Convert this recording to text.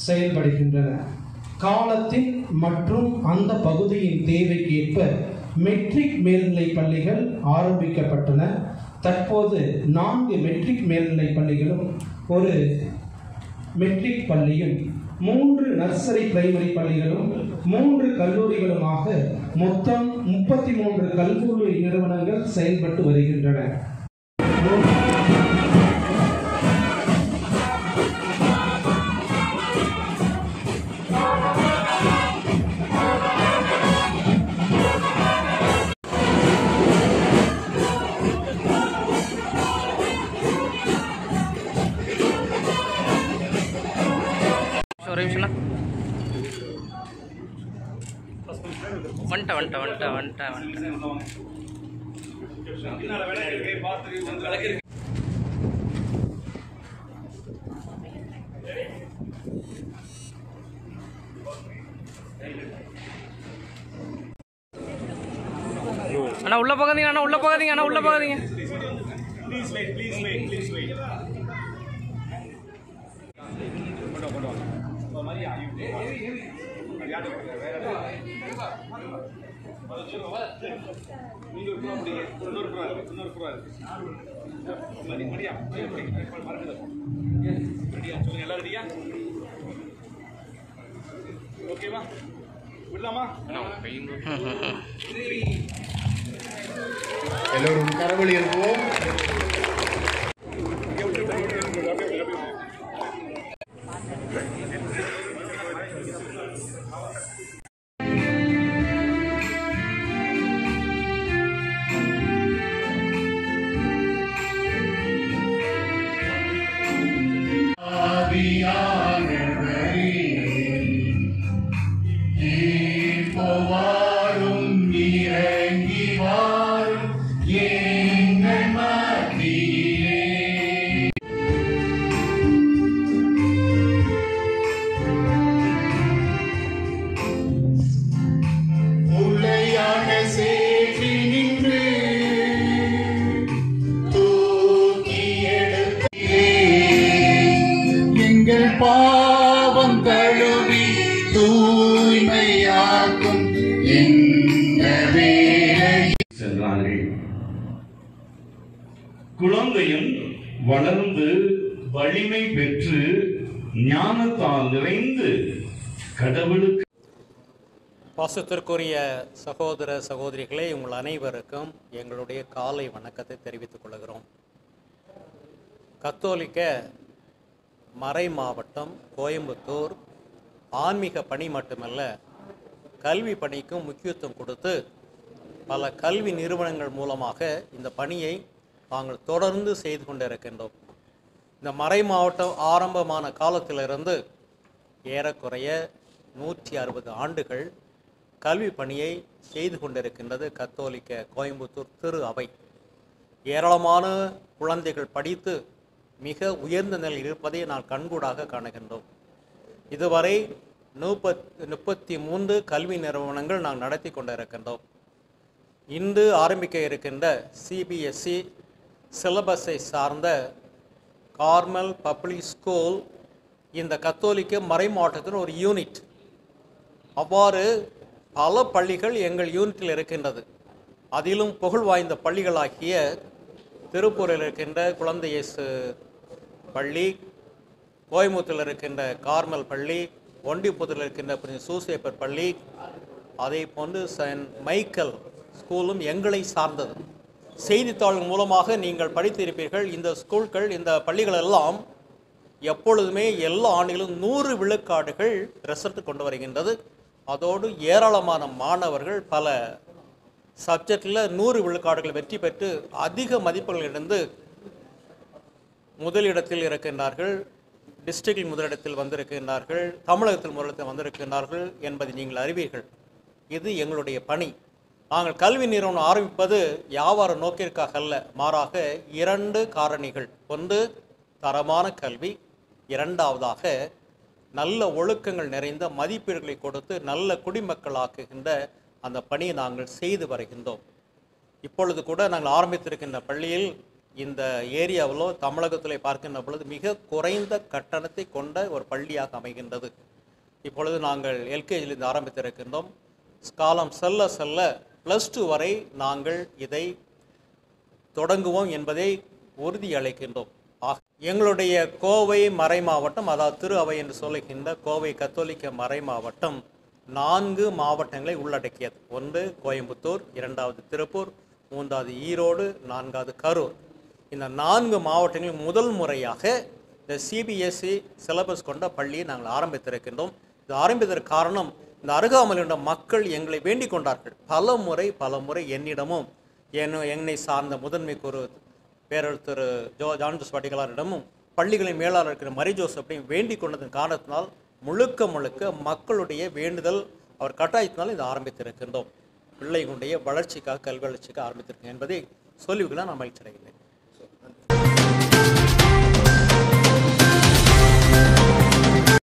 செயல்படுகின்றன காலத்தின் மற்றும் அந்த பகுதியின் தேவைக்கேற்ப மெட்ரிக் மேல்நிலை பள்ளிகள் ஆரம்பிக்கப்பட்டன தற்போது நான்கு மெட்ரிக் மேல்நிலை பள்ளிகளும் ஒரு மெட்ரிக் பள்ளியும் மூன்று நர்சரி பிரைமரி பள்ளிகளும் மூன்று கல்லூரிகளுமாக மொத்தம் முப்பத்தி மூன்று கல்லூரி நிறுவனங்கள் செயல்பட்டு வருகின்றன ஒரு நிமிஷம் வந்துட்டேன் வந்துட்டேன் வந்துட்டேன் வந்துட்டேன் வந்துட்டேன் அண்ணா உள்ள போகாதீங்க அண்ணா உள்ள போகாதீங்க அண்ணா உள்ள போகாதீங்க எல்லோரும் கரவழி எழுப்புவோம் வாரும் இறங்கி வாரும் எங்கள் மத்தியிலே உளையான சேற்றி நின்று தூக்கி எடுத்தே எங்கள் பாவம் கழுவி தூய்மையாக்கும் இந்த வேலை சென்றார்கள் குழந்தையும் வளர்ந்து வலிமை பெற்று ஞானத்தால் நிறைந்து கடவுளுக்கு பாசத்திற்குரிய சகோதர சகோதரிகளே உங்கள் அனைவருக்கும் எங்களுடைய காலை வணக்கத்தை தெரிவித்துக் கொள்கிறோம் கத்தோலிக்க மறை மாவட்டம் கோயம்புத்தூர் ஆன்மீக பணி மட்டுமல்ல கல்வி பணிக்கும் முக்கியத்துவம் கொடுத்து பல கல்வி நிறுவனங்கள் மூலமாக இந்த பணியை நாங்கள் தொடர்ந்து செய்து கொண்டிருக்கின்றோம் இந்த மறை மாவட்டம் ஆரம்பமான காலத்திலிருந்து ஏறக்குறைய நூற்றி அறுபது ஆண்டுகள் கல்வி பணியை செய்து கொண்டிருக்கின்றது கத்தோலிக்க கோயம்புத்தூர் திரு அவை ஏராளமான குழந்தைகள் படித்து மிக உயர்ந்த நிலையில் இருப்பதை நான் கண்கூடாக காணுகின்றோம் இதுவரை முப்பத் முப்பத்தி மூன்று கல்வி நிறுவனங்கள் நாம் நடத்தி கொண்டிருக்கின்றோம் இன்று ஆரம்பிக்க இருக்கின்ற சிபிஎஸ்இ சிலபஸை சார்ந்த கார்மல் பப்ளிக் ஸ்கூல் இந்த கத்தோலிக்க மறை மாவட்டத்தின் ஒரு யூனிட் அவ்வாறு பல பள்ளிகள் எங்கள் யூனிட்டில் இருக்கின்றது அதிலும் புகழ் வாய்ந்த பள்ளிகளாகிய திருப்பூரில் இருக்கின்ற குழந்தை இயேசு பள்ளி கோயம்புத்தூரில் இருக்கின்ற கார்மல் பள்ளி ஒண்டிப்புத்தூரில் இருக்கின்ற பிரின்ஸ் சூசேப்பர் பள்ளி அதே போன்று சென்ட் மைக்கேல் ஸ்கூலும் எங்களை சார்ந்தது செய்தித்தாள் மூலமாக நீங்கள் படித்திருப்பீர்கள் இந்த ஸ்கூல்கள் இந்த பள்ளிகள் எல்லாம் எப்பொழுதுமே எல்லா ஆண்டுகளும் நூறு விழுக்காடுகள் ரிசல்ட் கொண்டு வருகின்றது அதோடு ஏராளமான மாணவர்கள் பல சப்ஜெக்டில் நூறு விழுக்காடுகள் வெற்றி பெற்று அதிக மதிப்பெண்கள் இழந்து முதலிடத்தில் இருக்கின்றார்கள் டிஸ்ட்ரிக்டில் முதலிடத்தில் வந்திருக்கின்றார்கள் தமிழகத்தில் முதலிடத்தில் வந்திருக்கின்றார்கள் என்பதை நீங்கள் அறிவீர்கள் இது எங்களுடைய பணி நாங்கள் கல்வி நிறுவனம் ஆரம்பிப்பது வியாபார நோக்கிற்காக அல்ல மாறாக இரண்டு காரணிகள் ஒன்று தரமான கல்வி இரண்டாவதாக நல்ல ஒழுக்கங்கள் நிறைந்த மதிப்பீடுகளை கொடுத்து நல்ல குடிமக்களாக்குகின்ற அந்த பணியை நாங்கள் செய்து வருகின்றோம் இப்பொழுது கூட நாங்கள் ஆரம்பித்திருக்கின்ற பள்ளியில் இந்த ஏரியாவிலோ தமிழகத்தில் பார்க்கின்ற பொழுது மிக குறைந்த கட்டணத்தை கொண்ட ஒரு பள்ளியாக அமைகின்றது இப்பொழுது நாங்கள் எல்கேஜிலிருந்து ஆரம்பித்திருக்கின்றோம் காலம் செல்ல செல்ல ப்ளஸ் டூ வரை நாங்கள் இதை தொடங்குவோம் என்பதை உறுதி அளிக்கின்றோம் ஆக எங்களுடைய கோவை மறை மாவட்டம் அதாவது திரு அவை என்று சொல்லுகின்ற கோவை கத்தோலிக்க மறை மாவட்டம் நான்கு மாவட்டங்களை உள்ளடக்கியது ஒன்று கோயம்புத்தூர் இரண்டாவது திருப்பூர் மூன்றாவது ஈரோடு நான்காவது கரூர் இந்த நான்கு மாவட்டங்களில் முதல் முறையாக இந்த சிபிஎஸ்இ சிலபஸ் கொண்ட பள்ளியை நாங்கள் ஆரம்பித்திருக்கின்றோம் இது ஆரம்பித்ததற்கு காரணம் இந்த அருகாமையில் உள்ள மக்கள் எங்களை வேண்டிக் கொண்டார்கள் பல முறை பல முறை என்னிடமும் என்ன என்னை சார்ந்த முதன்மை குரு பேரர் திரு ஜோ ஜான்ஜோஸ் பாட்டிகளாரிடமும் பள்ளிகளின் மேலாளர் இருக்கிற மரி ஜோசப்பையும் வேண்டிக் கொண்டதன் காரணத்தினால் முழுக்க முழுக்க மக்களுடைய வேண்டுதல் அவர் கட்டாயத்தினால் இதை ஆரம்பித்திருக்கின்றோம் பிள்ளைகளுடைய வளர்ச்சிக்காக கல்வி வளர்ச்சிக்காக ஆரம்பித்திருக்கேன் என்பதை சொல்லிவிக்கலாம் நான் மகிழ்ச்சி அடைகிறேன்